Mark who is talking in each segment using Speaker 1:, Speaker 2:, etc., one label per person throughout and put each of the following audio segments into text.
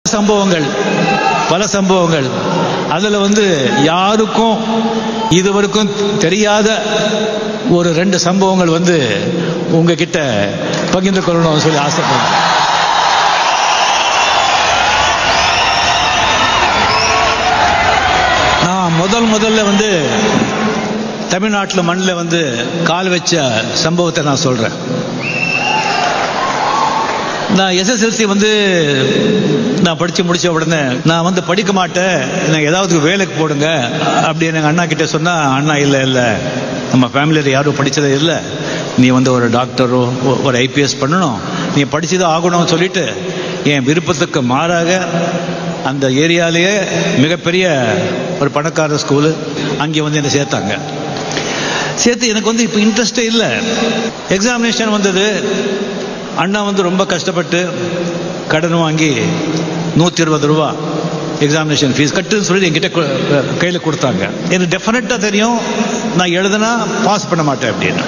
Speaker 1: சம்பவங்கள் பல சம்பவங்கள் அதில் வந்து யாருக்கும் இதுவரைக்கும் தெரியாத ஒரு ரெண்டு சம்பவங்கள் வந்து உங்ககிட்ட பகிர்ந்து கொள்ளணும்னு சொல்லி ஆசைப்படுறேன் நான் முதல் முதல்ல வந்து தமிழ்நாட்டில் மண்ணில் வந்து கால் வச்ச சம்பவத்தை நான் சொல்கிறேன் நான் எஸ்எஸ்எல்சி வந்து நான் படித்து முடிச்ச உடனே நான் வந்து படிக்க மாட்டேன் எனக்கு ஏதாவது வேலைக்கு போடுங்க அப்படின்னு எங்கள் அண்ணா கிட்ட சொன்னால் அண்ணா இல்லை இல்லை நம்ம ஃபேமிலியில் யாரும் படித்ததே இல்லை நீ வந்து ஒரு டாக்டரோ ஒரு ஐபிஎஸ் பண்ணணும் நீ படிச்சுதான் ஆகணும்னு சொல்லிட்டு என் விருப்பத்துக்கு மாறாக அந்த ஏரியாலேயே மிகப்பெரிய ஒரு பணக்கார ஸ்கூலு அங்கே வந்து என்னை சேர்த்தாங்க சேர்த்து எனக்கு வந்து இப்போ இன்ட்ரெஸ்டே இல்லை எக்ஸாமினேஷன் வந்தது அண்ணா வந்து ரொம்ப கஷ்டப்பட்டு கடன் வாங்கி நூற்றி இருபது ரூபா எக்ஸாமினேஷன் ஃபீஸ் கட்டுன்னு சொல்லி என்கிட்ட கையில் கொடுத்தாங்க எனக்கு டெஃபினட்டாக தெரியும் நான் எழுதுனா பாஸ் பண்ண மாட்டேன் அப்படின்னு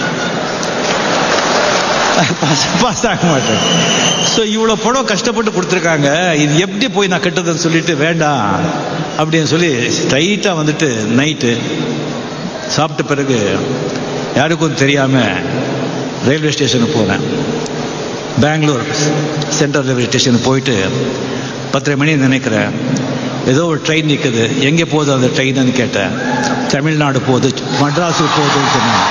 Speaker 1: பாஸ் பாஸ் ஆக மாட்டேன் ஸோ இவ்வளோ படம் கஷ்டப்பட்டு கொடுத்துருக்காங்க இது எப்படி போய் நான் கட்டுறதுன்னு சொல்லிட்டு வேண்டாம் அப்படின்னு சொல்லி ஸ்ட்ரைட்டாக வந்துட்டு நைட்டு சாப்பிட்ட பிறகு யாருக்கும் தெரியாமல் ரயில்வே ஸ்டேஷனுக்கு போனேன் பெங்களூர் சென்ட்ரல் ரயில்வே ஸ்டேஷனுக்கு போயிட்டு பத்தரை மணி நினைக்கிறேன் ஏதோ ஒரு ட்ரெயின் நிற்குது எங்கே போகுது அந்த ட்ரெயின்னு கேட்டேன் தமிழ்நாடு போகுது மட்ராஸுக்கு போகுதுன்னு சொன்னேன்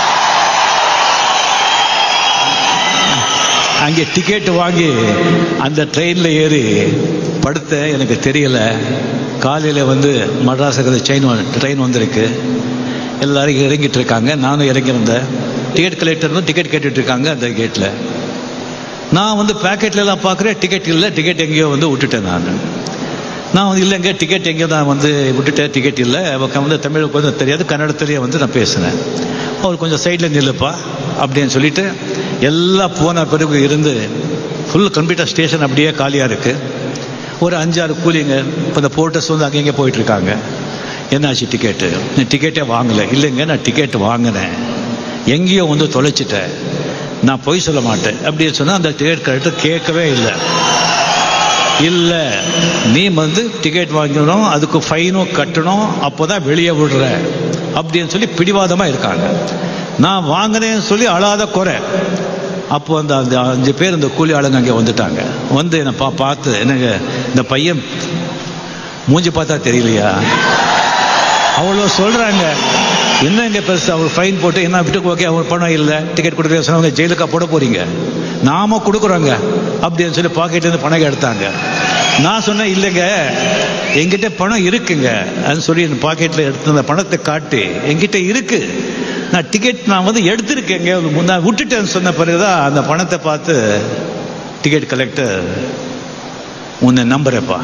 Speaker 1: அங்கே டிக்கெட் வாங்கி அந்த ட்ரெயினில் ஏறி படுத்தேன் எனக்கு தெரியல காலையில் வந்து மட்ராஸுக்கு ட்ரெயின் ட்ரெயின் வந்திருக்கு எல்லாரும் இறங்கிட்டு இருக்காங்க நானும் இறங்கியிருந்தேன் டிக்கெட் கலெக்டர்னு டிக்கெட் கேட்டுட்டு இருக்காங்க அந்த கேட்டில் நான் வந்து பேக்கெட்லலாம் பார்க்குறேன் டிக்கெட் இல்லை டிக்கெட் எங்கேயோ வந்து விட்டுட்டேன் நான் நான் வந்து இல்லைங்க டிக்கெட் எங்கேயோ நான் வந்து விட்டுட்டேன் டிக்கெட் இல்லை அவன் வந்து தமிழுக்கு வந்து தெரியாது கன்னடத்துலேயே வந்து நான் பேசினேன் அவர் கொஞ்சம் சைடில் நில்லுப்பா அப்படின்னு சொல்லிட்டு எல்லாம் போன பிறகு இருந்து ஃபுல் கம்ப்யூட்டர் ஸ்டேஷன் அப்படியே காலியாக இருக்குது ஒரு அஞ்சாறு கூலிங்க இப்போ இந்த போர்ட்டர்ஸ் வந்து அங்கங்கே போயிட்டுருக்காங்க என்னாச்சு டிக்கெட்டு நான் டிக்கெட்டே வாங்கலை இல்லைங்க நான் டிக்கெட் வாங்கினேன் எங்கேயோ வந்து தொலைச்சிட்டேன் நான் பொய் சொல்ல மாட்டேன் அப்படின்னு சொன்னால் அந்த டிக்கெட் கரெக்டாக கேட்கவே இல்லை இல்லை நீ வந்து டிக்கெட் வாங்கணும் அதுக்கு ஃபைனும் கட்டணும் அப்போ தான் வெளியே விடுற அப்படின்னு சொல்லி பிடிவாதமாக இருக்காங்க நான் வாங்கினேன்னு சொல்லி அழாத குறை அப்போ அந்த அந்த அஞ்சு பேர் இந்த கூலி ஆளுங்க அங்கே வந்துட்டாங்க வந்து என்னை பா பார்த்து என்னங்க இந்த பையன் மூஞ்சி பார்த்தா தெரியலையா அவ்வளோ சொல்கிறாங்க என்ன இங்கே பெருசு அவர் ஃபைன் போட்டு என்ன விட்டு ஓகே அவர் பணம் இல்லை டிக்கெட் கொடுக்குற சொன்னவங்க ஜெயிலுக்கா போட போகிறீங்க நாம கொடுக்குறோங்க அப்படின்னு சொல்லி பாக்கெட்லேருந்து பணம் எடுத்தாங்க நான் சொன்னேன் இல்லைங்க என்கிட்ட பணம் இருக்குங்க அப்படின்னு சொல்லி என் பாக்கெட்டில் எடுத்து அந்த பணத்தை காட்டி என்கிட்ட இருக்கு நான் டிக்கெட் நான் வந்து எடுத்திருக்கேங்க நான் விட்டுட்டேன்னு சொன்ன பிறகுதான் அந்த பணத்தை பார்த்து டிக்கெட் கலெக்டர் உன்னை நம்புறேப்பா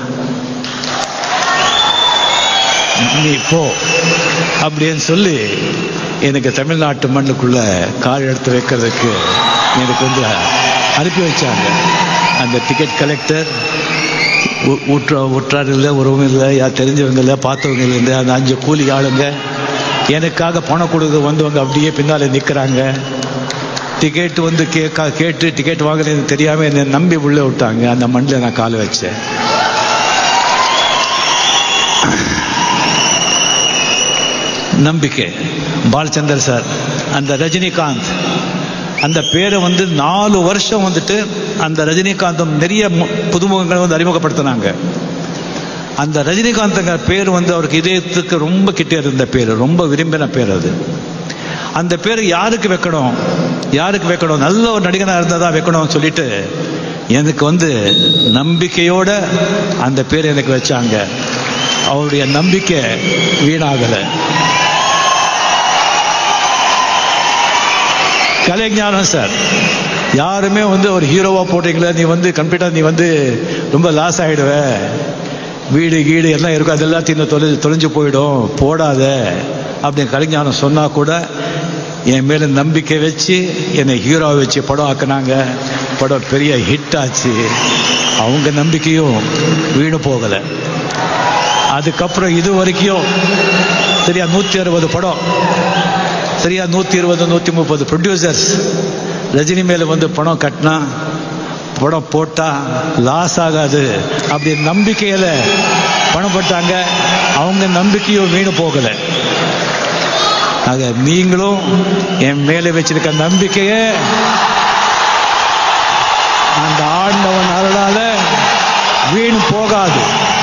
Speaker 1: நீ போ அப்படின்னு சொல்லி எனக்கு தமிழ்நாட்டு மண்ணுக்குள்ள கால் எடுத்து வைக்கிறதுக்கு எனக்கு வந்து அனுப்பி வச்சாங்க அந்த டிக்கெட் கலெக்டர் உற்ற உற்றார் இல்லை உறவும் இல்லை யார் தெரிஞ்சவங்க இல்லை பார்த்தவங்க இல்லை அந்த அஞ்சு கூலி ஆளுங்க எனக்காக பணம் கொடுக்க வந்தவங்க அப்படியே பின்னால் நிற்கிறாங்க டிக்கெட் வந்து கேட்கா கேட்டு டிக்கெட் வாங்குறது தெரியாமல் என்னை நம்பி உள்ளே விட்டாங்க அந்த மண்ணில் நான் கால் வச்சேன் நம்பிக்கை பாலச்சந்தர் சார் அந்த ரஜினிகாந்த் அந்த பேரை வந்து நாலு வருஷம் வந்துட்டு அந்த ரஜினிகாந்தும் நிறைய புதுமுகங்களை வந்து அறிமுகப்படுத்தினாங்க அந்த ரஜினிகாந்த்ங்க பேர் வந்து அவருக்கு இதயத்துக்கு ரொம்ப கிட்டே இருந்த பேர் ரொம்ப விரும்பின பேர் அது அந்த பேர் யாருக்கு வைக்கணும் யாருக்கு வைக்கணும் நல்ல ஒரு நடிகனாக இருந்ததா வைக்கணும்னு சொல்லிட்டு எனக்கு வந்து நம்பிக்கையோட அந்த பேர் எனக்கு வச்சாங்க அவருடைய நம்பிக்கை வீணாகலை கலைஞானம் சார் யாருமே வந்து ஒரு ஹீரோவா போட்டீங்களா நீ வந்து கம்ப்யூட்டர் நீ வந்து ரொம்ப லாஸ் ஆகிடுவ வீடு கீடு எல்லாம் இருக்கும் அது எல்லாத்தையும் தொலை தொலைஞ்சு போயிடும் போடாத அப்படின்னு கலைஞானம் சொன்னா கூட என் மேல நம்பிக்கை வச்சு என்னை ஹீரோவை வச்சு படம் ஆக்குனாங்க படம் பெரிய ஹிட் ஆச்சு அவங்க நம்பிக்கையும் வீணு போகலை அதுக்கப்புறம் இது வரைக்கும் சரியா நூற்றி அறுபது படம் சரியா நூற்றி இருபது நூற்றி முப்பது ப்ரொடியூசர்ஸ் ரஜினி மேலே வந்து பணம் கட்டினா படம் போட்டா லாஸ் ஆகாது அப்படி நம்பிக்கையில பணம் போட்டாங்க அவங்க நம்பிக்கையும் வீணு போகல ஆக நீங்களும் என் மேலே வச்சிருக்க நம்பிக்கைய அந்த ஆண்டவன் அருளால வீண் போகாது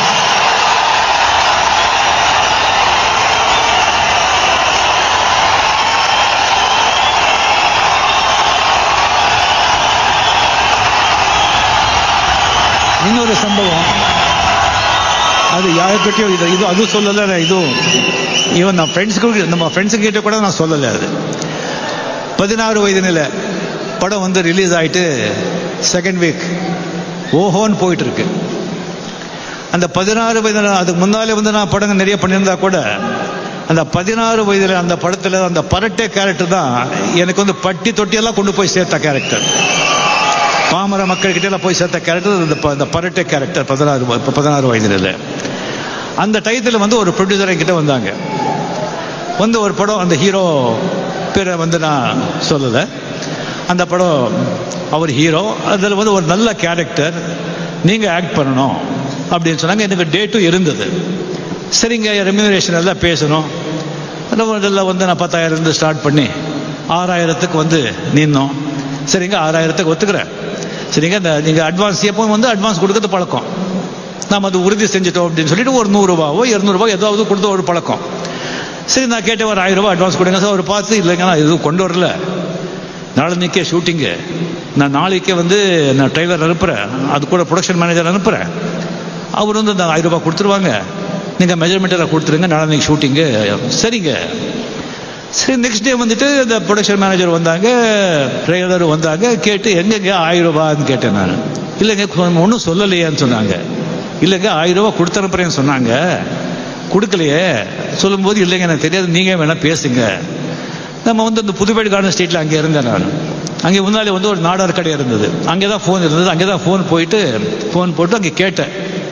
Speaker 1: இன்னொரு சம்பவம் அது யாருக்கிட்டையும் இது இது அது சொல்லலை நான் இதுவும் ஈவன் நான் ஃப்ரெண்ட்ஸுக்கு நம்ம ஃப்ரெண்ட்ஸு கிட்ட கூட நான் சொல்லலை அது பதினாறு வயது நிலை படம் வந்து ரிலீஸ் ஆயிட்டு செகண்ட் வீக் ஓஹோன்னு போயிட்டு இருக்கு அந்த பதினாறு வயது அதுக்கு முன்னாலே வந்து நான் படங்கள் நிறைய பண்ணியிருந்தா கூட அந்த பதினாறு வயதுல அந்த படத்துல அந்த பரட்டை கேரக்டர் தான் எனக்கு வந்து பட்டி தொட்டியெல்லாம் கொண்டு போய் சேர்த்த கேரக்டர் பாமர மக்கள்கிட்ட எல்லாம் போய் சேர்த்த கேரக்டர் இந்த ப- இந்த பரட்டை கேரக்டர் பதினாறு வ- பதினாறு வயதுல அந்த டயத்தில் வந்து ஒரு ப்ரொடியூசர் என்கிட்ட வந்தாங்க வந்து ஒரு படம் அந்த ஹீரோ பேரை வந்து நான் சொல்லலை அந்த படம் அவர் ஹீரோ அதில் வந்து ஒரு நல்ல கேரக்டர் நீங்கள் ஆக்ட் பண்ணணும் அப்படின்னு சொன்னாங்க எனக்கு டேட்டும் இருந்தது சரிங்க ரெம்யூனரேஷன் எல்லாம் பேசணும் எல்லாம் வந்து நான் பத்தாயிரம் இருந்து ஸ்டார்ட் பண்ணி ஆறாயிரத்துக்கு வந்து நின்னோம் சரிங்க ஆறாயிரத்துக்கு ஒத்துக்கிறேன் சரிங்க இந்த நீங்கள் அட்வான்ஸ் எப்பவும் வந்து அட்வான்ஸ் கொடுக்கறது பழக்கம் நாம் அது உறுதி செஞ்சுட்டோம் அப்படின்னு சொல்லிட்டு ஒரு நூறுரூவாவோ இரநூறுபா ஏதாவது கொடுத்த ஒரு பழக்கம் சரி நான் கேட்டேன் ஒரு ஆயிரம் ரூபாய் அட்வான்ஸ் கொடுங்க சார் அவர் பார்த்து இல்லைங்க நான் எதுவும் கொண்டு வரல நாளைக்கே ஷூட்டிங்கு நான் நாளைக்கே வந்து நான் ட்ரைவர் அனுப்புகிறேன் அது கூட ப்ரொடக்ஷன் மேனேஜர் அனுப்புகிறேன் அவர் வந்து அந்த ஆயிரம் ரூபாய் கொடுத்துருவாங்க நீங்கள் மெஜர்மெண்ட்டில் கொடுத்துருங்க நாளைக்கு ஷூட்டிங்கு சரிங்க சரி நெக்ஸ்ட் டே வந்துட்டு இந்த ப்ரொடக்ஷன் மேனேஜர் வந்தாங்க ட்ரைவர் வந்தாங்க கேட்டு எங்கெங்க ஆயிரம் ரூபான்னு கேட்டேன் நான் இல்லைங்க ஒன்றும் சொல்லலையேன்னு சொன்னாங்க இல்லைங்க ஆயிரம் ரூபாய் கொடுத்தனுப்புறேன்னு சொன்னாங்க கொடுக்கலையே சொல்லும்போது இல்லைங்க எனக்கு தெரியாது நீங்கள் வேணால் பேசுங்க நம்ம வந்து இந்த புதுப்பேடு கார்டன் ஸ்ட்ரீட்டில் அங்கே இருந்தேன் நான் அங்கே முன்னாடி வந்து ஒரு நாடார் கடை இருந்தது அங்கே தான் ஃபோன் இருந்தது அங்கே தான் ஃபோன் போயிட்டு ஃபோன் போட்டு அங்கே கேட்டேன்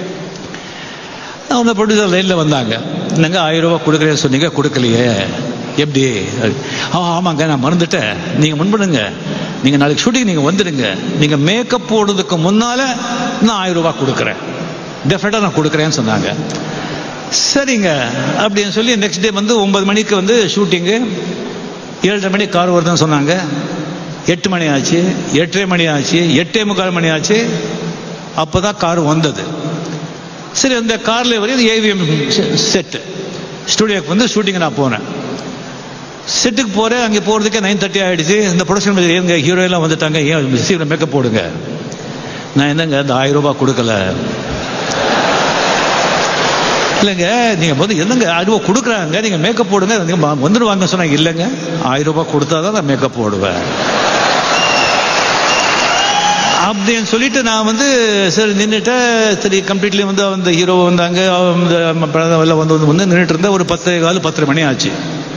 Speaker 1: அந்த ப்ரொடியூசர் லைனில் வந்தாங்க என்னங்க ஆயிரம் ரூபாய் கொடுக்குறேன்னு சொன்னீங்க கொடுக்கலையே எப்படி ஆ ஆமாங்க நான் மறந்துட்டேன் நீங்கள் முன்படுங்க நீங்கள் நாளைக்கு ஷூட்டிங் நீங்கள் வந்துடுங்க நீங்கள் மேக்கப் போடுறதுக்கு முன்னால் நான் ஆயிரம் ரூபாய் கொடுக்குறேன் டெஃபினட்டாக நான் கொடுக்குறேன்னு சொன்னாங்க சரிங்க அப்படின்னு சொல்லி நெக்ஸ்ட் டே வந்து ஒன்பது மணிக்கு வந்து ஷூட்டிங்கு ஏழரை மணி கார் வருதுன்னு சொன்னாங்க எட்டு மணி ஆச்சு எட்டரை மணி ஆச்சு எட்டே முக்கால் மணி ஆச்சு அப்போ தான் கார் வந்தது சரி அந்த காரில் வரையும் ஏவிஎம் செட்டு ஸ்டுடியோக்கு வந்து ஷூட்டிங் நான் போனேன் செட்டுக்கு போகிறேன் அங்கே போகிறதுக்கே நைன் தேர்ட்டி ஆகிடுச்சு இந்த ப்ரொடக்ஷன் மேனேஜர் எங்க ஹீரோ எல்லாம் வந்துட்டாங்க ஏன் சீக்கிரம் மேக்கப் போடுங்க நான் என்னங்க இந்த ஆயிரம் ரூபாய் கொடுக்கல இல்லைங்க நீங்கள் வந்து என்னங்க ஆயிரம் ரூபாய் கொடுக்குறாங்க நீங்கள் மேக்கப் போடுங்க நீங்க ம- வந்துடுவாங்க சொன்னாங்க இல்லைங்க ஆயிரம் ரூபாய் கொடுத்தா தான் நான் மேக்கப் போடுவேன் அப்படின்னு சொல்லிட்டு நான் வந்து சரி நின்றுட்டேன் சரி கம்ப்ளீட்லி வந்து அந்த ஹீரோ வந்தாங்க அந்த படம் எல்லாம் வந்து வந்து வந்து நின்றுட்டு இருந்தேன் ஒரு பத்து கால் பத்தரை மணி ஆச்சு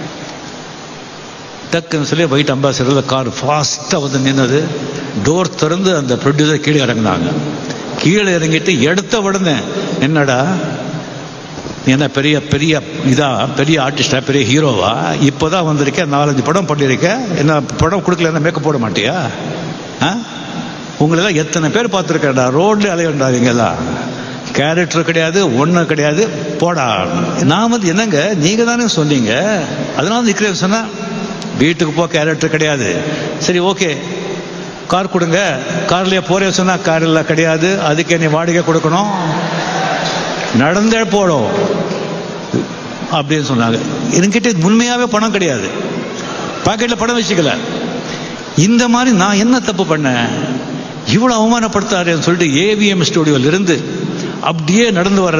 Speaker 1: டக்குன்னு சொல்லி ஒயிட் அம்பாசிடரில் கார் ஃபாஸ்ட்டாக வந்து நின்னது டோர் திறந்து அந்த ப்ரொடியூசர் கீழே இறங்குனாங்க கீழே இறங்கிட்டு எடுத்த உடனே என்னடா நீ என்ன பெரிய பெரிய இதா பெரிய ஆர்டிஸ்டா பெரிய ஹீரோவா இப்போதான் வந்திருக்கேன் நாலஞ்சு படம் பண்ணியிருக்கேன் என்ன படம் கொடுக்கல மேக்கப் போட மாட்டியா ஆ உங்களெல்லாம் எத்தனை பேர் பார்த்துருக்கேன்டா ரோட்ல அலையண்டாதீங்கலாம் கேரக்டர் கிடையாது ஒன்றும் கிடையாது போடா நான் வந்து என்னங்க நீங்க தானே சொன்னீங்க அதனால நிற்கிறேன் சொன்னேன் வீட்டுக்கு போ கேரக்டர் கிடையாது சரி ஓகே கார் கொடுங்க கார்லயே போறேன் சொன்னா காரில் கிடையாது அதுக்கு நீ வாடகை கொடுக்கணும் நடந்தே போடும் அப்படின்னு சொன்னாங்க என்கிட்ட உண்மையாவே பணம் கிடையாது பாக்கெட்ல பணம் வச்சுக்கல இந்த மாதிரி நான் என்ன தப்பு பண்ணேன் இவ்வளவு அவமானப்படுத்தாருன்னு சொல்லிட்டு ஏவிஎம் ஸ்டுடியோல இருந்து அப்படியே நடந்து வர்ற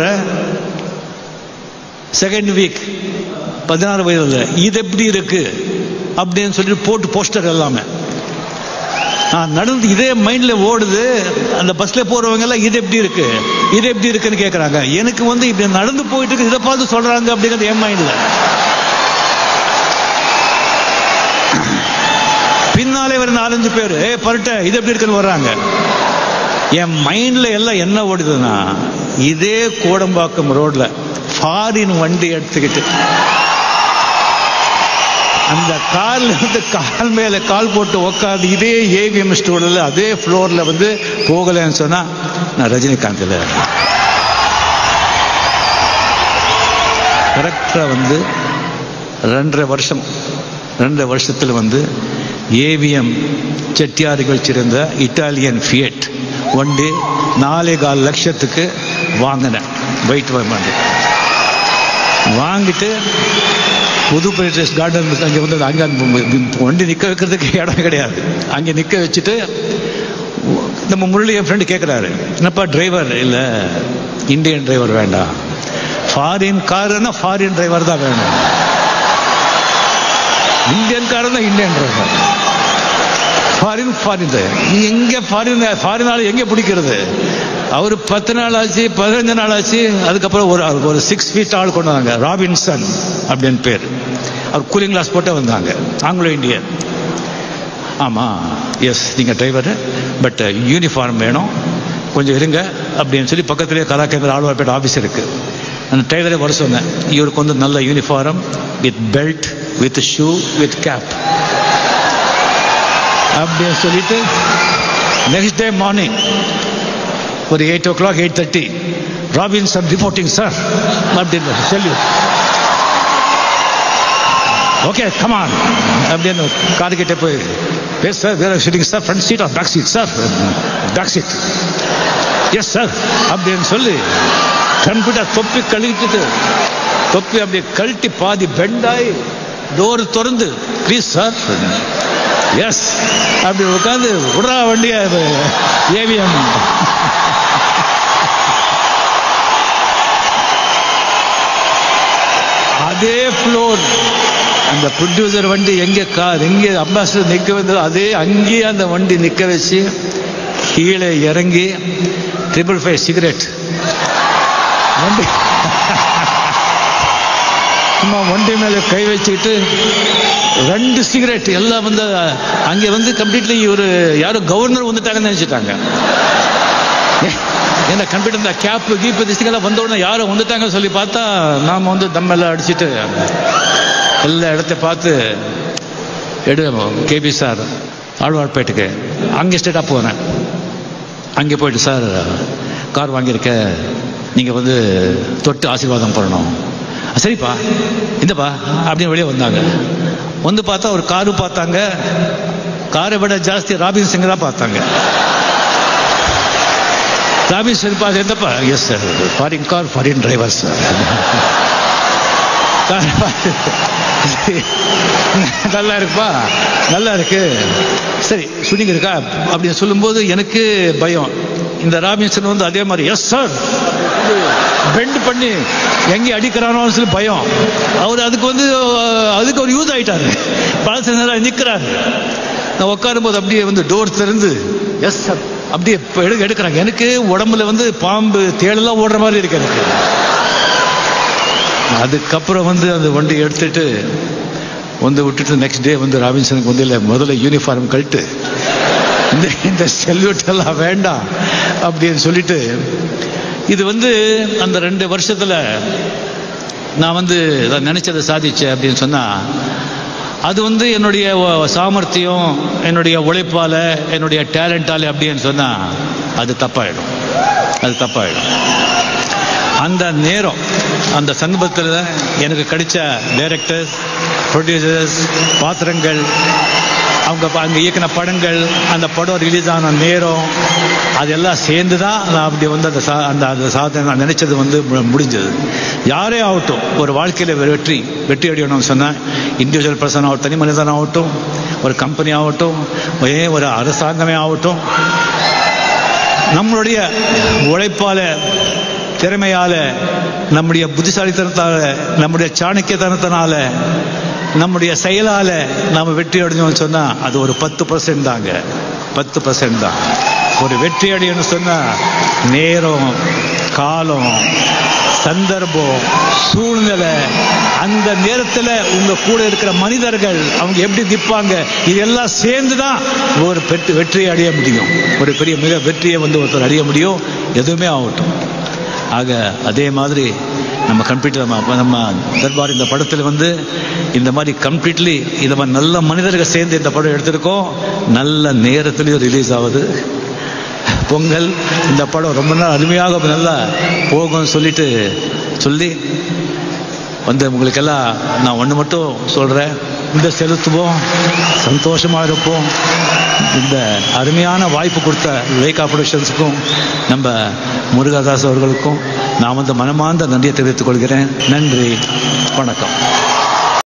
Speaker 1: செகண்ட் வீக் பதினாறு வயதுல இது எப்படி இருக்கு அப்படின்னு சொல்லிட்டு போட்டு போஸ்டர் எல்லாமே நான் நடந்து இதே மைண்ட்ல ஓடுது அந்த பஸ்ல போறவங்க எல்லாம் இது எப்படி இருக்கு இது எப்படி இருக்குன்னு கேக்குறாங்க எனக்கு வந்து இப்படி நடந்து போயிட்டு இருக்கு இதை பார்த்து சொல்றாங்க அப்படிங்கிறது என் மைண்ட்ல பின்னாலே வர நாலஞ்சு பேர் ஏ பரட்ட இது எப்படி இருக்குன்னு வர்றாங்க என் மைண்ட்ல எல்லாம் என்ன ஓடுதுன்னா இதே கோடம்பாக்கம் ரோட்ல ஃபாரின் வண்டி எடுத்துக்கிட்டு அந்த கால்ல வந்து கால் மேல கால் போட்டு உட்காந்து இதே ஏவிஎம் ஸ்டூடியோல அதே ஃப்ளோர்ல வந்து போகலைன்னு சொன்னா நான் ரஜினிகாந்த் இல்லை கரெக்டா வந்து ரெண்டரை வருஷம் ரெண்டரை வருஷத்துல வந்து ஏவிஎம் செட்டியார்கள் சிறந்த இட்டாலியன் ஃபியட் வண்டி நாலே கால் லட்சத்துக்கு வாங்கினேன் வெயிட் வந்து வாங்கிட்டு புது பேட்டஸ் கார்டன் அங்கே வந்து அங்கே வண்டி நிற்க வைக்கிறதுக்கு இடம் கிடையாது அங்கே நிற்க வச்சுட்டு நம்ம முரளி என் ஃப்ரெண்டு கேட்குறாரு என்னப்பா டிரைவர் இல்லை இந்தியன் டிரைவர் வேண்டாம் ஃபாரின் காருன்னா ஃபாரின் டிரைவர் தான் வேணும் இந்தியன் கார் தான் Indian driver foreign foreign driver எங்கே ஃபாரின் ஃபாரின் ஆள் எங்கே பிடிக்கிறது அவர் பத்து நாள் ஆச்சு பதினஞ்சு நாள் ஆச்சு அதுக்கப்புறம் ஒரு ஒரு சிக்ஸ் ஃபீட் ஆள் கொண்டு வந்தாங்க ராபின்சன் அப்படின்னு பேர் அவர் கூலிங் கிளாஸ் போட்டே வந்தாங்க ஆங்கிலோ இந்தியன் ஆமாம் எஸ் நீங்கள் டிரைவர் பட் யூனிஃபார்ம் வேணும் கொஞ்சம் இருங்க அப்படின்னு சொல்லி பக்கத்துலேயே கலாக்கேந்திர ஆழ்வார்பேட்டை ஆஃபீஸ் இருக்கு அந்த டிரைவரே வர சொன்னேன் இவருக்கு வந்து நல்ல uniform with belt with shoe with cap அப்படின்னு சொல்லிட்டு நெக்ஸ்ட் டே மார்னிங் ஒரு eight o'clock eight thirty Robinson reporting sir அப்படின்னு சொல்லி ஓகே கமான் அப்படின்னு கார் கிட்டே போய் எஸ் சார் வேற sitting sir front seat or back seat sir back seat yes sir அப்படின்னு சொல்லி கம்ப்யூட்டர் தொப்பி கழுவிட்டு தொப்பி அப்படியே கழட்டி பாதி பெண்டாய் டோர் திறந்து ப்ளீஸ் சார் எஸ் அப்படி உட்காந்து விடுறா வண்டிய ஏவிஎம் அதே ஃப்ளோர் அந்த ப்ரொடியூசர் வண்டி எங்கே கார் எங்கே அம்பாசிடர் நிற்க வந்ததோ அதே அங்கேயே அந்த வண்டி நிற்க வச்சு கீழே இறங்கி ட்ரிபிள் ஃபைவ் சிகரெட் வண்டி சும்மா வண்டி மேலே கை வச்சுக்கிட்டு ரெண்டு சிகரெட் எல்லாம் வந்து அங்கே வந்து கம்ப்ளீட்லி ஒரு யாரோ கவர்னர் வந்துட்டாங்கன்னு நினச்சிட்டாங்க ஏன்னா கம்ப்யூட்டர் இந்த கேப்பு கீப்பு திஸ்டிங்கெல்லாம் வந்த உடனே யாரோ வந்துட்டாங்கன்னு சொல்லி பார்த்தா நாம் வந்து தம்மெல்லாம் அடிச்சுட்டு எல்லா இடத்த பார்த்து எடு கேபி சார் ஆழ்வார்பேட்டுக்கு அங்கே ஸ்டேட்டாக போனேன் அங்கே போயிட்டு சார் கார் வாங்கியிருக்க நீங்கள் வந்து தொட்டு ஆசீர்வாதம் பண்ணணும் சரிப்பா இந்தப்பா அப்படின்னு வெளியே வந்தாங்க வந்து பார்த்தா ஒரு காரு பார்த்தாங்க காரை விட ஜாஸ்தி ராபின் சிங் தான் பார்த்தாங்க ராபின் சிங் பார்த்து எந்தப்பா yes sir foreign car foreign driver sir நல்லா இருக்குப்பா நல்லா இருக்கு சரி ஷூட்டிங் இருக்கா அப்படின்னு சொல்லும்போது எனக்கு பயம் இந்த ராபின்சன் வந்து அதே மாதிரி எஸ் சார் பெண்ட் பண்ணி எங்கே அடிக்கிறானோன்னு சொல்லி பயம் அவர் அதுக்கு வந்து அதுக்கு ஒரு யூஸ் ஆயிட்டாரு பழச நேரம் நிற்கிறாரு நான் உட்காரும்போது அப்படியே வந்து டோர் திறந்து எஸ் சார் அப்படியே எடு எடுக்கிறாங்க எனக்கு உடம்புல வந்து பாம்பு தேடெல்லாம் ஓடுற மாதிரி இருக்கு எனக்கு அதுக்கப்புறம் வந்து அந்த வண்டி எடுத்துட்டு வந்து விட்டுட்டு நெக்ஸ்ட் டே வந்து ராபின்சனுக்கு வந்து இல்லை முதல்ல யூனிஃபார்ம் கழட்டு இந்த இந்த செல்யூட் எல்லாம் வேண்டாம் அப்படின்னு சொல்லிட்டு இது வந்து அந்த ரெண்டு வருஷத்துல நான் வந்து நினைச்சதை சாதிச்சேன் அப்படின்னு சொன்னா அது வந்து என்னுடைய சாமர்த்தியம் என்னுடைய உழைப்பால என்னுடைய டேலண்டால அப்படின்னு சொன்னா அது தப்பாயிடும் அது தப்பாயிடும் அந்த நேரம் அந்த சந்தர்ப்பத்தில் எனக்கு கிடைச்ச டைரக்டர்ஸ் ப்ரொடியூசர்ஸ் பாத்திரங்கள் அவங்க அங்கே இயக்கின படங்கள் அந்த படம் ரிலீஸ் ஆன நேரம் அதெல்லாம் சேர்ந்து தான் நான் அப்படி வந்து அந்த சா அந்த அந்த சாதனை நான் நினைச்சது வந்து முடிஞ்சது யாரே ஆகட்டும் ஒரு வாழ்க்கையில் வெற்றி வெற்றி அடையணும்னு சொன்னால் இண்டிவிஜுவல் பர்சன் ஆகட்டும் தனி மனிதன் ஆகட்டும் ஒரு கம்பெனி ஆகட்டும் ஏன் ஒரு அரசாங்கமே ஆகட்டும் நம்மளுடைய உழைப்பால திறமையால நம்முடைய புத்திசாலித்தனத்தால நம்முடைய சாணக்கியத்தனத்தினால நம்முடைய செயலால நாம வெற்றி அடைஞ்சோம்னு சொன்னா அது ஒரு பத்து பர்சன்ட் தாங்க பத்து பர்சன்ட் தான் ஒரு வெற்றி அடையணும்னு சொன்னா நேரம் காலம் சந்தர்ப்பம் சூழ்நிலை அந்த நேரத்தில் உங்க கூட இருக்கிற மனிதர்கள் அவங்க எப்படி நிற்பாங்க இதெல்லாம் சேர்ந்து தான் ஒரு பெற்று வெற்றியை அடைய முடியும் ஒரு பெரிய மிக வெற்றியை வந்து ஒருத்தர் அடைய முடியும் எதுவுமே ஆகட்டும் ஆக அதே மாதிரி நம்ம கம்ப்ளீட் நம்ம நம்ம தர்பார் இந்த படத்தில் வந்து இந்த மாதிரி கம்ப்ளீட்லி இந்த மாதிரி நல்ல மனிதர்கள் சேர்ந்து இந்த படம் எடுத்திருக்கோம் நல்ல நேரத்துலையும் ரிலீஸ் ஆகுது பொங்கல் இந்த படம் ரொம்ப நாள் அருமையாக நல்லா போகும்னு சொல்லிட்டு சொல்லி வந்து உங்களுக்கெல்லாம் நான் ஒன்று மட்டும் சொல்கிறேன் இந்த செலுத்துவோம் சந்தோஷமாக இருப்போம் இந்த அருமையான வாய்ப்பு கொடுத்த லேகா ப்ரொடக்ஷன்ஸுக்கும் நம்ம முருகதாஸ் அவர்களுக்கும் நான் வந்து மனமார்ந்த நன்றியை தெரிவித்துக் கொள்கிறேன் நன்றி வணக்கம்